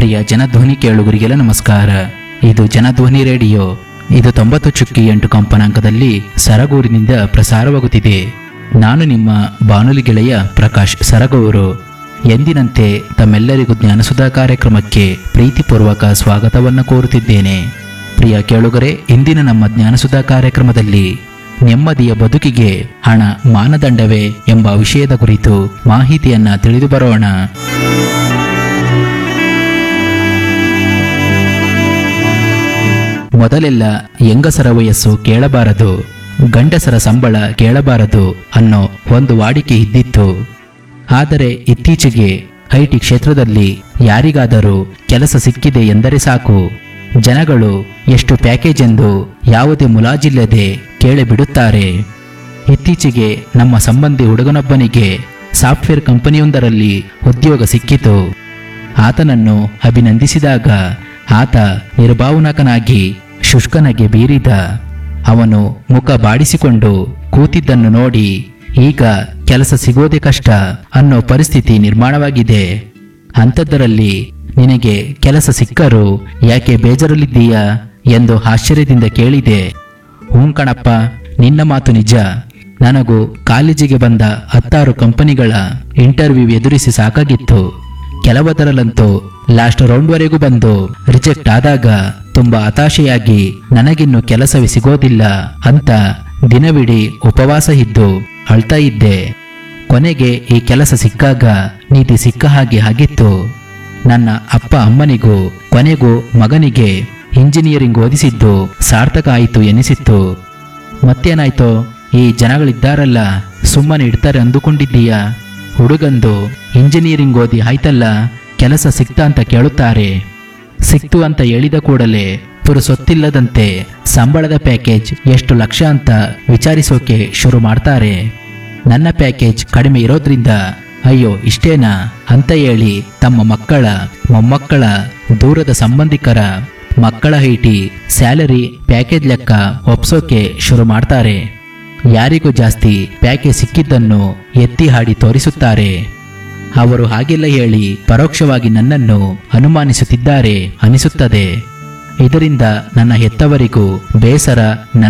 ಪ್ರಿಯ ಜನಧ್ವನಿ ಕೇಳುಗರಿಗೆಲ್ಲ ನಮಸ್ಕಾರ ಇದು ಜನಧ್ವನಿ ರೇಡಿಯೋ ಇದು ತೊಂಬತ್ತು ಚುಕ್ಕಿ ಎಂಟು ಕಂಪನಾಂಕದಲ್ಲಿ ಸರಗೂರಿನಿಂದ ಪ್ರಸಾರವಾಗುತ್ತಿದೆ ನಾನು ನಿಮ್ಮ ಬಾನುಲಿ ಗೆಳೆಯ ಪ್ರಕಾಶ್ ಸರಗೂರು ಎಂದಿನಂತೆ ತಮ್ಮೆಲ್ಲರಿಗೂ ಜ್ಞಾನಸುಧಾ ಕಾರ್ಯಕ್ರಮಕ್ಕೆ ಪ್ರೀತಿಪೂರ್ವಕ ಸ್ವಾಗತವನ್ನು ಕೋರುತ್ತಿದ್ದೇನೆ ಪ್ರಿಯ ಕೇಳುಗರೆ ಇಂದಿನ ನಮ್ಮ ಜ್ಞಾನಸುಧಾ ಕಾರ್ಯಕ್ರಮದಲ್ಲಿ ನೆಮ್ಮದಿಯ ಬದುಕಿಗೆ ಹಣ ಮಾನದಂಡವೇ ಎಂಬ ವಿಷಯದ ಕುರಿತು ಮಾಹಿತಿಯನ್ನ ತಿಳಿದು ಬರೋಣ ಮೊದಲೆಲ್ಲ ಹೆಂಗಸರ ವಯಸ್ಸು ಕೇಳಬಾರದು ಗಂಡಸರ ಸಂಬಳ ಕೇಳಬಾರದು ಅನ್ನೋ ಒಂದು ವಾಡಿಕೆ ಇದ್ದಿತ್ತು ಆದರೆ ಇತ್ತೀಚೆಗೆ ಐಟಿ ಕ್ಷೇತ್ರದಲ್ಲಿ ಯಾರಿಗಾದರೂ ಕೆಲಸ ಸಿಕ್ಕಿದೆ ಎಂದರೆ ಸಾಕು ಜನಗಳು ಎಷ್ಟು ಪ್ಯಾಕೇಜ್ ಎಂದು ಯಾವುದೇ ಮುಲಾಜಿಲ್ಲದೆ ಕೇಳಿಬಿಡುತ್ತಾರೆ ಇತ್ತೀಚೆಗೆ ನಮ್ಮ ಸಂಬಂಧಿ ಹುಡುಗನೊಬ್ಬನಿಗೆ ಸಾಫ್ಟ್ವೇರ್ ಕಂಪನಿಯೊಂದರಲ್ಲಿ ಉದ್ಯೋಗ ಸಿಕ್ಕಿತು ಆತನನ್ನು ಅಭಿನಂದಿಸಿದಾಗ ಆತ ನಿರ್ಭಾವನಕನಾಗಿ ಶುಷ್ಕನಿಗೆ ಬೀರಿದ ಅವನು ಮುಖ ಬಾಡಿಸಿಕೊಂಡು ಕೂತಿದ್ದನ್ನು ನೋಡಿ ಈಗ ಕೆಲಸ ಸಿಗೋದೇ ಕಷ್ಟ ಅನ್ನೋ ಪರಿಸ್ಥಿತಿ ನಿರ್ಮಾಣವಾಗಿದೆ ಅಂಥದ್ದರಲ್ಲಿ ನಿನಗೆ ಕೆಲಸ ಸಿಕ್ಕರೂ ಯಾಕೆ ಬೇಜಾರಲ್ಲಿದ್ದೀಯಾ ಎಂದು ಆಶ್ಚರ್ಯದಿಂದ ಕೇಳಿದೆ ಹ್ಞೂ ಕಣಪ್ಪ ನಿನ್ನ ಮಾತು ನಿಜ ನನಗೂ ಕಾಲೇಜಿಗೆ ಬಂದ ಹತ್ತಾರು ಕಂಪನಿಗಳ ಇಂಟರ್ವ್ಯೂ ಎದುರಿಸಿ ಸಾಕಾಗಿತ್ತು ಕೆಲವದರಲ್ಲಂತೂ ಲಾಸ್ಟ್ ರೌಂಡ್ವರೆಗೂ ಬಂದು ರಿಜೆಕ್ಟ್ ಆದಾಗ ತುಂಬಾ ಹತಾಶೆಯಾಗಿ ನನಗಿನ್ನು ಕೆಲಸವೇ ಸಿಗೋದಿಲ್ಲ ಅಂತ ದಿನವಿಡೀ ಉಪವಾಸ ಇದ್ದು ಅಳ್ತಾ ಇದ್ದೆ ಕೊನೆಗೆ ಈ ಕೆಲಸ ಸಿಕ್ಕಾಗ ನೀತಿ ಸಿಕ್ಕ ಹಾಗೆ ಆಗಿತ್ತು ನನ್ನ ಅಪ್ಪ ಅಮ್ಮನಿಗೂ ಕೊನೆಗೂ ಮಗನಿಗೆ ಇಂಜಿನಿಯರಿಂಗ್ ಓದಿಸಿದ್ದು ಸಾರ್ಥಕ ಆಯಿತು ಎನಿಸಿತ್ತು ಮತ್ತೇನಾಯ್ತೋ ಈ ಜನಗಳಿದ್ದಾರಲ್ಲ ಸುಮ್ಮನೆ ಇಡ್ತಾರೆ ಅಂದುಕೊಂಡಿದ್ದೀಯಾ ಹುಡುಗಂದು ಇಂಜಿನಿಯರಿಂಗ್ ಓದಿ ಆಯ್ತಲ್ಲ ಕೆಲಸ ಸಿಕ್ತಾ ಅಂತ ಕೇಳುತ್ತಾರೆ ಸಿಕ್ತು ಅಂತ ಹೇಳಿದ ಕೂಡಲೇ ಪುರುಸೊತ್ತಿಲ್ಲದಂತೆ ಸಂಬಳದ ಪ್ಯಾಕೇಜ್ ಎಷ್ಟು ಲಕ್ಷ ಅಂತ ವಿಚಾರಿಸೋಕೆ ಶುರು ಮಾಡ್ತಾರೆ ನನ್ನ ಪ್ಯಾಕೇಜ್ ಕಡಿಮೆ ಇರೋದ್ರಿಂದ ಅಯ್ಯೋ ಇಷ್ಟೇನಾ ಅಂತ ಹೇಳಿ ತಮ್ಮ ಮಕ್ಕಳ ಮೊಮ್ಮಕ್ಕಳ ದೂರದ ಸಂಬಂಧಿಕರ ಮಕ್ಕಳ ಐಟಿ ಸ್ಯಾಲರಿ ಪ್ಯಾಕೇಜ್ ಲೆಕ್ಕ ಒಪ್ಸೋಕೆ ಶುರು ಮಾಡ್ತಾರೆ ಯಾರಿಗೂ ಜಾಸ್ತಿ ಪ್ಯಾಕೇಜ್ ಸಿಕ್ಕಿದ್ದನ್ನು ಎತ್ತಿ ಹಾಡಿ ತೋರಿಸುತ್ತಾರೆ ಅವರು ಹಾಗೆಲ್ಲ ಹೇಳಿ ಪರೋಕ್ಷವಾಗಿ ನನ್ನನ್ನು ಅನುಮಾನಿಸುತ್ತಿದ್ದಾರೆ ಅನಿಸುತ್ತದೆ ಇದರಿಂದ ನನ್ನ ಹೆತ್ತವರಿಗೂ ಬೇಸರ ನನ್ನ